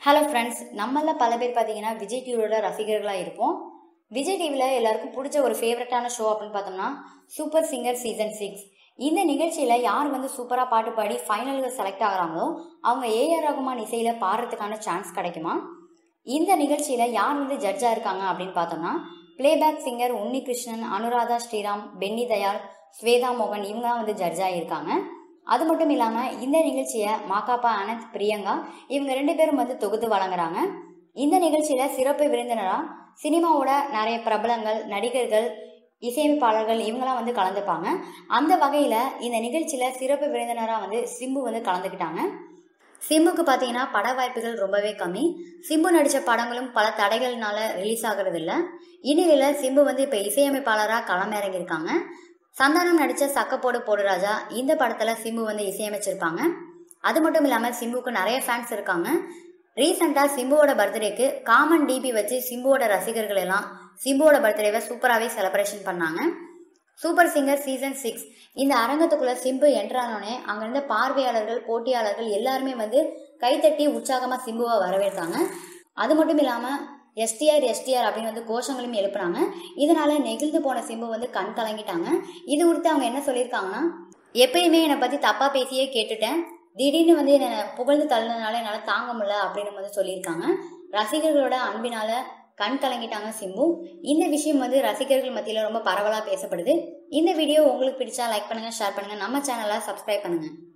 hello friends நம்மள பல பேர் பார்த்தீங்கன்னா விஜய் டிவியோட ரசிகர்களாக இருப்போம் விஜய் டிவியில் எல்லாருக்கும் பிடிச்ச ஒரு ஃபேவரட்டான ஷோ அப்படின்னு பார்த்தோம்னா சூப்பர் சிங்கர் சீசன் சிக்ஸ் இந்த நிகழ்ச்சியில் யார் வந்து சூப்பராக பாட்டு பாடி ஃபைனலில் செலக்ட் ஆகுறாங்களோ அவங்க ஏஆர் ரகுமான் இசையில் பாடுறதுக்கான சான்ஸ் கிடைக்குமா இந்த நிகழ்ச்சியில் யார் வந்து ஜட்ஜாக இருக்காங்க அப்படின்னு பார்த்தோம்னா பிளேபேக் சிங்கர் உன்னிகிருஷ்ணன் அனுராதா ஸ்ரீராம் பென்னி தயாள் ஸ்வேதா மோகன் இவங்கலாம் வந்து ஜட்ஜாக இருக்காங்க அது மட்டும் இல்லாமல் இந்த நிகழ்ச்சியை மாகாப்பா அனந்த் பிரியங்கா இவங்க ரெண்டு பேரும் வந்து தொகுத்து வழங்குறாங்க இந்த நிகழ்ச்சியில் சிறப்பு விருந்தினராக சினிமாவோட நிறைய பிரபலங்கள் நடிகர்கள் இசையமைப்பாளர்கள் இவங்கெல்லாம் வந்து கலந்துப்பாங்க அந்த வகையில் இந்த நிகழ்ச்சியில் சிறப்பு விருந்தினராக வந்து சிம்பு வந்து கலந்துக்கிட்டாங்க சிம்புக்கு பார்த்தீங்கன்னா பட வாய்ப்புகள் ரொம்பவே கம்மி சிம்பு நடித்த படங்களும் பல தடைகள்னால ரிலீஸ் ஆகிறது இல்லை இந்நிலையில் சிம்பு வந்து இப்போ இசையமைப்பாளராக களமிறங்கியிருக்காங்க சந்தானம் நடித்த சக்கப்போடு போடு ராஜா இந்த படத்தில் சிம்பு வந்து இசையமைச்சிருப்பாங்க அது மட்டும் இல்லாமல் சிம்புக்கு நிறைய ஃபேன்ஸ் இருக்காங்க ரீசெண்டாக சிம்புவோட பர்த்டேக்கு காமன் டிபி வச்சு சிம்புவோட ரசிகர்கள் எல்லாம் சிம்புவோட பர்த்டேவை சூப்பராகவே செலிப்ரேஷன் பண்ணாங்க சூப்பர் சிங்கர் சீசன் சிக்ஸ் இந்த அரங்கத்துக்குள்ள சிம்பு என்ட்ரானோடனே அங்கிருந்த பார்வையாளர்கள் போட்டியாளர்கள் எல்லாருமே வந்து கைத்தட்டி உற்சாகமாக சிம்புவை வரவேற்றாங்க அது மட்டும் இல்லாமல் எஸ்டிஆர் எஸ்டிஆர் அப்படின்னு வந்து கோஷங்களும் எழுப்புனாங்க இதனால நெகிழ்ந்து போன சிம்பு வந்து கண் கலங்கிட்டாங்க இது குறித்து அவங்க என்ன சொல்லியிருக்காங்கன்னா எப்பயுமே என்னை பற்றி தப்பாக பேசியே கேட்டுட்டேன் திடீர்னு வந்து என்னை புகழ்ந்து தள்ளினதுனால என்னால் தாங்க முடியல அப்படின்னு வந்து சொல்லியிருக்காங்க ரசிகர்களோட அன்பினால கண் கலங்கிட்டாங்க சிம்பு இந்த விஷயம் வந்து ரசிகர்கள் மத்தியில் ரொம்ப பரவலாக பேசப்படுது இந்த வீடியோ உங்களுக்கு பிடிச்சா லைக் பண்ணுங்க ஷேர் பண்ணுங்க நம்ம சேனலை சப்ஸ்கிரைப் பண்ணுங்க